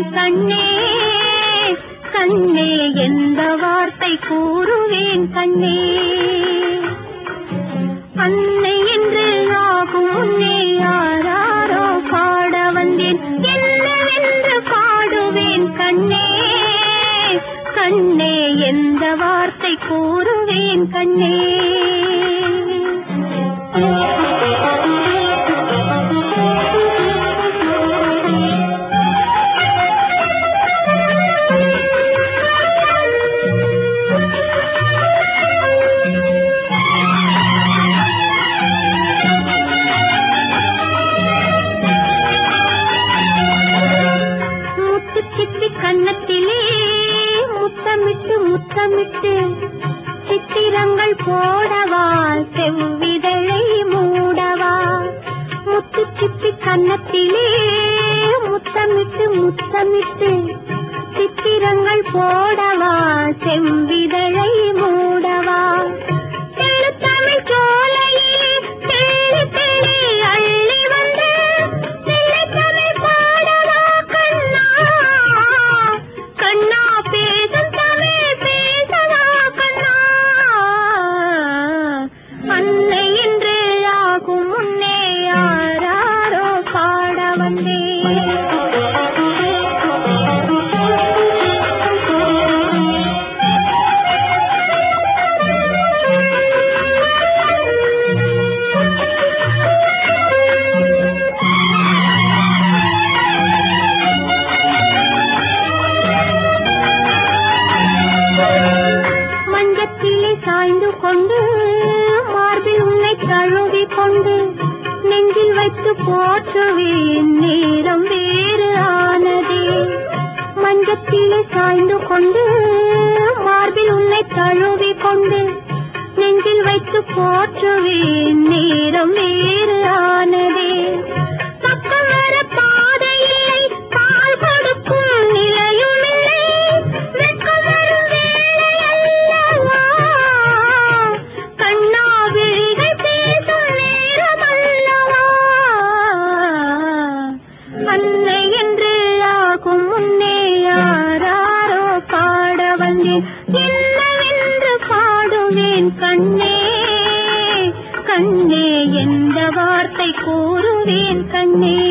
கூறுவேன் கண்ணே கண்ணே எந்த வார்த்தை கூறுவேன் கண்ணே அன்னை என்று ஆகும் முன்னே யாராரோ பாட வந்தேன் என்னவென்று பாடுவேன் கண்ணே கண்ணே எந்த வார்த்தை கூறுவேன் கண்ணே முத்து சித்தி கன்னத்திலே முத்தமிட்டு முத்தமிட்டு சித்திரங்கள் போடவா செவ்விதழை மூடவா முத்து சித்தி கன்னத்திலே முத்தமிட்டு முத்தமிட்டு சித்திரங்கள் போடவா செவ்விதழை மூடவா தெழுத்தமிழ் சோலையிலே தெள்ளி தெள்ளி அள்ளி வந்து தெளித்தமிழ் பாடவா கண்ணா கண்ணா பேசும் தமிழ் பேசவா கண்ணா அன்னை என்று ஆகும் முன்னே யாராரோ பாட வந்தேன் மஞ்சத்திலே சாய்ந்து கொண்டு மார்பில் உன்னை தழுவி கொண்டு நெஞ்சில் வைத்து போற்றுவேன் நேரம் வேறு ஆனதே மஞ்சத்திலே சாய்ந்து கொண்டு மார்பில் உன்னை தழுவி கொண்டு நெஞ்சில் வைத்து போற்றுவேன் நேரம் வேறு ஆனதே பக்கம் வர பாதையில்லை பால் கொடுக்கும் நிலையும் இல்லை வெட்கம் வரும் வேளையல்லவா கண்ணா விழிகள் பேசும் நேரம் அல்லவா அன்னை என்று ஆகும் முன்னே யாராரோ பாட வந்தேன் என்னவென்று பாடுவேன் கண்ணே கண்ணே எந்த வார்த்தை கூறுவேன் கண்ணே